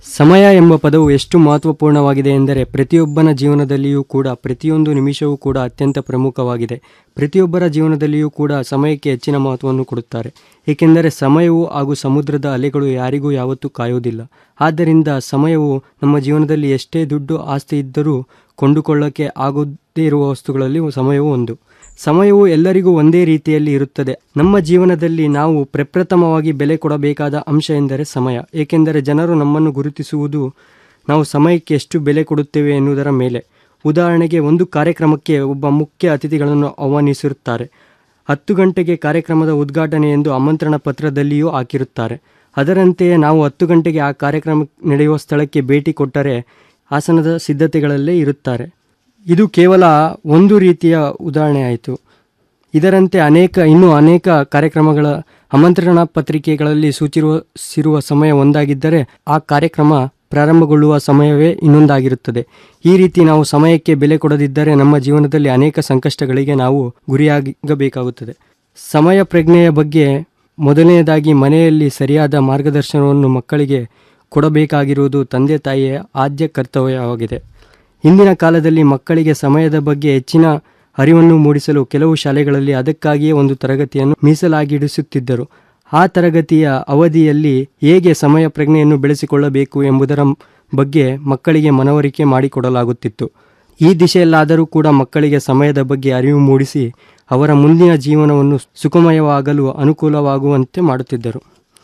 ಸಮಯ ಎಂಬ ಪದವು ಎಷ್ಟು ಮಹತ್ವಪೂರ್ಣವಾಗಿದೆ ಎಂದರೆ ಪ್ರತಿಯೊಬ್ಬನ ಜೀವನದಲ್ಲಿಯೂ ಕೂಡ ಪ್ರತಿಯೊಂದು ನಿಮಿಷವೂ ಕೂಡ ಅತ್ಯಂತ ಪ್ರಮುಖವಾಗಿದೆ ಪ್ರತಿಯೊಬ್ಬರ ಜೀವನದಲ್ಲಿಯೂ ಕೂಡ ಸಮಯಕ್ಕೆ ಹೆಚ್ಚಿನ ಮಹತ್ವವನ್ನು ಕೊಡುತ್ತಾರೆ ಏಕೆಂದರೆ ಸಮಯವು ಹಾಗೂ ಸಮುದ್ರದ ಅಲೆಗಳು ಯಾರಿಗೂ ಯಾವತ್ತೂ ಕಾಯುವುದಿಲ್ಲ ಆದ್ದರಿಂದ ಸಮಯವು ನಮ್ಮ ಜೀವನದಲ್ಲಿ ಎಷ್ಟೇ ದುಡ್ಡು ಆಸ್ತಿ ಇದ್ದರೂ ಕೊಂಡುಕೊಳ್ಳಕ್ಕೆ ಆಗುದೇ ಇರುವ ವಸ್ತುಗಳಲ್ಲಿ ಸಮಯವು ಒಂದು ಸಮಯವು ಎಲ್ಲರಿಗೂ ಒಂದೇ ರೀತಿಯಲ್ಲಿ ಇರುತ್ತದೆ ನಮ್ಮ ಜೀವನದಲ್ಲಿ ನಾವು ಪ್ರಪ್ರಥಮವಾಗಿ ಬೆಲೆ ಕೊಡಬೇಕಾದ ಅಂಶ ಎಂದರೆ ಸಮಯ ಏಕೆಂದರೆ ಜನರು ನಮ್ಮನ್ನು ಗುರುತಿಸುವುದು ನಾವು ಸಮಯಕ್ಕೆ ಎಷ್ಟು ಬೆಲೆ ಕೊಡುತ್ತೇವೆ ಎನ್ನುವುದರ ಮೇಲೆ ಉದಾಹರಣೆಗೆ ಒಂದು ಕಾರ್ಯಕ್ರಮಕ್ಕೆ ಒಬ್ಬ ಮುಖ್ಯ ಅತಿಥಿಗಳನ್ನು ಆಹ್ವಾನಿಸಿರುತ್ತಾರೆ ಹತ್ತು ಗಂಟೆಗೆ ಕಾರ್ಯಕ್ರಮದ ಉದ್ಘಾಟನೆ ಎಂದು ಆಮಂತ್ರಣ ಪತ್ರದಲ್ಲಿಯೂ ಹಾಕಿರುತ್ತಾರೆ ಅದರಂತೆಯೇ ನಾವು ಹತ್ತು ಗಂಟೆಗೆ ಆ ಕಾರ್ಯಕ್ರಮ ನಡೆಯುವ ಸ್ಥಳಕ್ಕೆ ಭೇಟಿ ಕೊಟ್ಟರೆ ಆಸನದ ಸಿದ್ಧತೆಗಳಲ್ಲೇ ಇರುತ್ತಾರೆ ಇದು ಕೇವಲ ಒಂದು ರೀತಿಯ ಉದಾಹರಣೆ ಆಯಿತು ಇದರಂತೆ ಅನೇಕ ಇನ್ನೂ ಅನೇಕ ಕಾರ್ಯಕ್ರಮಗಳ ಆಮಂತ್ರಣ ಪತ್ರಿಕೆಗಳಲ್ಲಿ ಸೂಚಿಸಿರುವ ಸಮಯ ಒಂದಾಗಿದ್ದರೆ ಆ ಕಾರ್ಯಕ್ರಮ ಪ್ರಾರಂಭಗೊಳ್ಳುವ ಸಮಯವೇ ಇನ್ನೊಂದಾಗಿರುತ್ತದೆ ಈ ರೀತಿ ನಾವು ಸಮಯಕ್ಕೆ ಬೆಲೆ ಕೊಡದಿದ್ದರೆ ನಮ್ಮ ಜೀವನದಲ್ಲಿ ಅನೇಕ ಸಂಕಷ್ಟಗಳಿಗೆ ನಾವು ಗುರಿಯಾಗಬೇಕಾಗುತ್ತದೆ ಸಮಯ ಪ್ರಜ್ಞೆಯ ಬಗ್ಗೆ ಮೊದಲನೆಯದಾಗಿ ಮನೆಯಲ್ಲಿ ಸರಿಯಾದ ಮಾರ್ಗದರ್ಶನವನ್ನು ಮಕ್ಕಳಿಗೆ ಕೊಡಬೇಕಾಗಿರುವುದು ತಂದೆ ತಾಯಿಯ ಆದ್ಯ ಕರ್ತವ್ಯವಾಗಿದೆ ಇಂದಿನ ಕಾಲದಲ್ಲಿ ಮಕ್ಕಳಿಗೆ ಸಮಯದ ಬಗ್ಗೆ ಹೆಚ್ಚಿನ ಅರಿವನ್ನು ಮೂಡಿಸಲು ಕೆಲವು ಶಾಲೆಗಳಲ್ಲಿ ಅದಕ್ಕಾಗಿಯೇ ಒಂದು ತರಗತಿಯನ್ನು ಮೀಸಲಾಗಿಡಿಸುತ್ತಿದ್ದರು ಆ ತರಗತಿಯ ಅವಧಿಯಲ್ಲಿ ಹೇಗೆ ಸಮಯ ಪ್ರಜ್ಞೆಯನ್ನು ಬೆಳೆಸಿಕೊಳ್ಳಬೇಕು ಎಂಬುದರ ಬಗ್ಗೆ ಮಕ್ಕಳಿಗೆ ಮನವರಿಕೆ ಮಾಡಿಕೊಡಲಾಗುತ್ತಿತ್ತು ಈ ದಿಶೆಯಲ್ಲಾದರೂ ಕೂಡ ಮಕ್ಕಳಿಗೆ ಸಮಯದ ಬಗ್ಗೆ ಅರಿವು ಮೂಡಿಸಿ ಅವರ ಮುಂದಿನ ಜೀವನವನ್ನು ಸುಖಮಯವಾಗಲು ಅನುಕೂಲವಾಗುವಂತೆ ಮಾಡುತ್ತಿದ್ದರು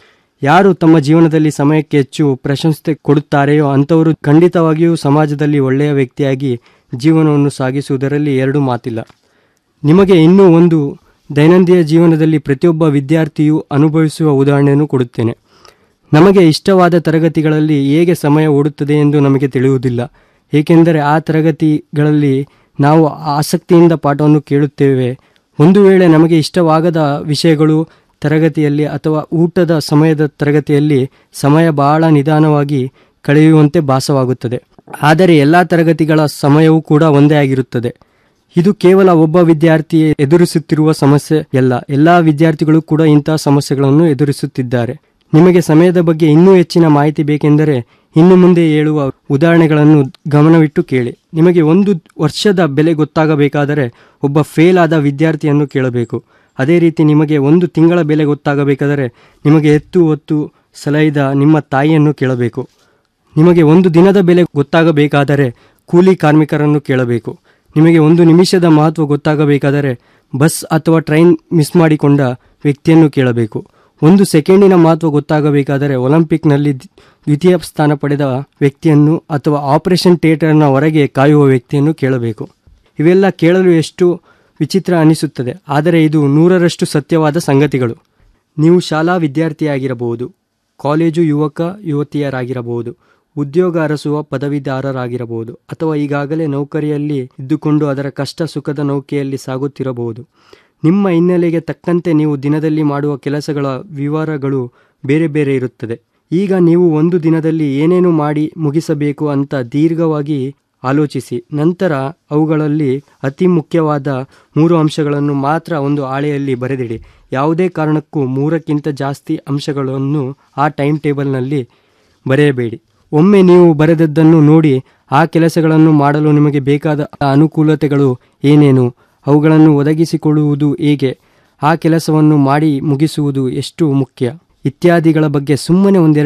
ಯಾರು ತಮ್ಮ ಜೀವನದಲ್ಲಿ ಸಮಯಕ್ಕೆ ಹೆಚ್ಚು ಪ್ರಶಂಸೆ ಕೊಡುತ್ತಾರೆಯೋ ಅಂಥವರು ಖಂಡಿತವಾಗಿಯೂ ಸಮಾಜದಲ್ಲಿ ಒಳ್ಳೆಯ ವ್ಯಕ್ತಿಯಾಗಿ ಜೀವನವನ್ನು ಸಾಗಿಸುವುದರಲ್ಲಿ ಎರಡು ಮಾತಿಲ್ಲ ನಿಮಗೆ ಇನ್ನೂ ಒಂದು ದೈನಂದಿನ ಜೀವನದಲ್ಲಿ ಪ್ರತಿಯೊಬ್ಬ ವಿದ್ಯಾರ್ಥಿಯು ಅನುಭವಿಸುವ ಉದಾಹರಣೆಯನ್ನು ಕೊಡುತ್ತೇನೆ ನಮಗೆ ಇಷ್ಟವಾದ ತರಗತಿಗಳಲ್ಲಿ ಹೇಗೆ ಸಮಯ ಓಡುತ್ತದೆ ಎಂದು ನಮಗೆ ತಿಳಿಯುವುದಿಲ್ಲ ಏಕೆಂದರೆ ಆ ತರಗತಿಗಳಲ್ಲಿ ನಾವು ಆಸಕ್ತಿಯಿಂದ ಪಾಠವನ್ನು ಕೇಳುತ್ತೇವೆ ಒಂದು ವೇಳೆ ನಮಗೆ ಇಷ್ಟವಾಗದ ವಿಷಯಗಳು ತರಗತಿಯಲ್ಲಿ ಅಥವಾ ಊಟದ ಸಮಯದ ತರಗತಿಯಲ್ಲಿ ಸಮಯ ಬಹಳ ನಿಧಾನವಾಗಿ ಕಳೆಯುವಂತೆ ಭಾಸವಾಗುತ್ತದೆ ಆದರೆ ಎಲ್ಲ ತರಗತಿಗಳ ಸಮಯವೂ ಕೂಡ ಒಂದೇ ಆಗಿರುತ್ತದೆ ಇದು ಕೇವಲ ಒಬ್ಬ ವಿದ್ಯಾರ್ಥಿ ಎದುರಿಸುತ್ತಿರುವ ಸಮಸ್ಯೆ ಅಲ್ಲ ಎಲ್ಲ ವಿದ್ಯಾರ್ಥಿಗಳು ಕೂಡ ಇಂತಹ ಸಮಸ್ಯೆಗಳನ್ನು ಎದುರಿಸುತ್ತಿದ್ದಾರೆ ನಿಮಗೆ ಸಮಯದ ಬಗ್ಗೆ ಇನ್ನೂ ಹೆಚ್ಚಿನ ಮಾಹಿತಿ ಬೇಕೆಂದರೆ ಇನ್ನು ಮುಂದೆ ಹೇಳುವ ಉದಾಹರಣೆಗಳನ್ನು ಗಮನವಿಟ್ಟು ಕೇಳಿ ನಿಮಗೆ ಒಂದು ವರ್ಷದ ಬೆಲೆ ಗೊತ್ತಾಗಬೇಕಾದರೆ ಒಬ್ಬ ಫೇಲ್ ಆದ ವಿದ್ಯಾರ್ಥಿಯನ್ನು ಕೇಳಬೇಕು ಅದೇ ರೀತಿ ನಿಮಗೆ ಒಂದು ತಿಂಗಳ ಬೆಲೆ ಗೊತ್ತಾಗಬೇಕಾದರೆ ನಿಮಗೆ ಎತ್ತು ಹೊತ್ತು ಸಲಹಿದ ನಿಮ್ಮ ತಾಯಿಯನ್ನು ಕೇಳಬೇಕು ನಿಮಗೆ ಒಂದು ದಿನದ ಬೆಲೆ ಗೊತ್ತಾಗಬೇಕಾದರೆ ಕೂಲಿ ಕಾರ್ಮಿಕರನ್ನು ಕೇಳಬೇಕು ನಿಮಗೆ ಒಂದು ನಿಮಿಷದ ಮಹತ್ವ ಗೊತ್ತಾಗಬೇಕಾದರೆ ಬಸ್ ಅಥವಾ ಟ್ರೈನ್ ಮಿಸ್ ಮಾಡಿಕೊಂಡ ವ್ಯಕ್ತಿಯನ್ನು ಕೇಳಬೇಕು ಒಂದು ಸೆಕೆಂಡಿನ ಮಹತ್ವ ಗೊತ್ತಾಗಬೇಕಾದರೆ ಒಲಿಂಪಿಕ್ನಲ್ಲಿ ದ್ವಿತೀಯ ಸ್ಥಾನ ಪಡೆದ ವ್ಯಕ್ತಿಯನ್ನು ಅಥವಾ ಆಪರೇಷನ್ ಥಿಯೇಟರ್ನ ಹೊರಗೆ ಕಾಯುವ ವ್ಯಕ್ತಿಯನ್ನು ಕೇಳಬೇಕು ಇವೆಲ್ಲ ಕೇಳಲು ಎಷ್ಟು ವಿಚಿತ್ರ ಅನಿಸುತ್ತದೆ ಆದರೆ ಇದು ನೂರರಷ್ಟು ಸತ್ಯವಾದ ಸಂಗತಿಗಳು ನೀವು ಶಾಲಾ ವಿದ್ಯಾರ್ಥಿಯಾಗಿರಬಹುದು ಕಾಲೇಜು ಯುವಕ ಯುವತಿಯರಾಗಿರಬಹುದು ಉದ್ಯೋಗ ಅರಸುವ ಪದವೀಧರರಾಗಿರಬಹುದು ಅಥವಾ ಈಗಾಗಲೇ ನೌಕರಿಯಲ್ಲಿ ಇದ್ದುಕೊಂಡು ಅದರ ಕಷ್ಟ ಸುಖದ ನೌಕೆಯಲ್ಲಿ ಸಾಗುತ್ತಿರಬಹುದು ನಿಮ್ಮ ಹಿನ್ನೆಲೆಗೆ ತಕ್ಕಂತೆ ನೀವು ದಿನದಲ್ಲಿ ಮಾಡುವ ಕೆಲಸಗಳ ವಿವರಗಳು ಬೇರೆ ಬೇರೆ ಇರುತ್ತದೆ ಈಗ ನೀವು ಒಂದು ದಿನದಲ್ಲಿ ಏನೇನು ಮಾಡಿ ಮುಗಿಸಬೇಕು ಅಂತ ದೀರ್ಘವಾಗಿ ಆಲೋಚಿಸಿ ನಂತರ ಅವುಗಳಲ್ಲಿ ಅತಿ ಮುಖ್ಯವಾದ ಮೂರು ಅಂಶಗಳನ್ನು ಮಾತ್ರ ಒಂದು ಹಾಳೆಯಲ್ಲಿ ಬರೆದಿಡಿ ಯಾವುದೇ ಕಾರಣಕ್ಕೂ ಮೂರಕ್ಕಿಂತ ಜಾಸ್ತಿ ಅಂಶಗಳನ್ನು ಆ ಟೈಮ್ ಟೇಬಲ್ನಲ್ಲಿ ಬರೆಯಬೇಡಿ ಒಮ್ಮೆ ನೀವು ಬರೆದದ್ದನ್ನು ನೋಡಿ ಆ ಕೆಲಸಗಳನ್ನು ಮಾಡಲು ನಿಮಗೆ ಬೇಕಾದ ಅನುಕೂಲತೆಗಳು ಏನೇನು ಅವುಗಳನ್ನು ಒದಗಿಸಿಕೊಳ್ಳುವುದು ಹೇಗೆ ಆ ಕೆಲಸವನ್ನು ಮಾಡಿ ಮುಗಿಸುವುದು ಎಷ್ಟು ಮುಖ್ಯ ಇತ್ಯಾದಿಗಳ ಬಗ್ಗೆ ಸುಮ್ಮನೆ ಒಂದೆರಡು